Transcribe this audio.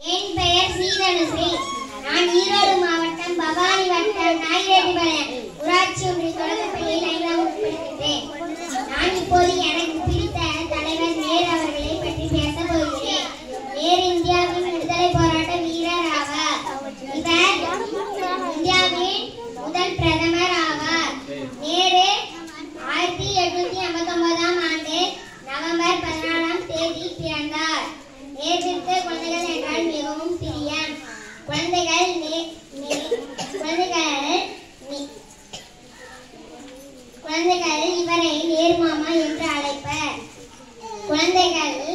என் பெயர் சீதனுஸ்ரீ நான் ஈரோடு மாவட்டம் பவானி வட்டம் நாயிரெட்டிபாளையம் ஊராட்சி ஒன்றிய தொடக்கப்பள்ளியில் ஐந்தாம் வகுப்பு படிக்கின்றேன் நான் இப்போது எனக்கு பிடித்த தலைவர் நேரு அவர்களை பற்றி பேச போகிறேன் நேரு இந்தியாவின் விடுதலை போராட்ட வீரர் ஆவார் இவர் இந்தியாவின் முதல் பிரதமர் ஆவார் நேரு ஆயிரத்தி எட்நூத்தி ஐம்பத்தி ஒன்பதாம் ஆண்டு நவம்பர் பதினாலாம் தேதி பிறந்தார் நேர்விற்கு குழந்தைகள் என்றால் மிகவும் பிரியம் குழந்தைகள் நே- நே- குழந்தைகள் நே- குழந்தைகள் இவரை நேர்மாமா என்று அழைப்பர் குழந்தைகள்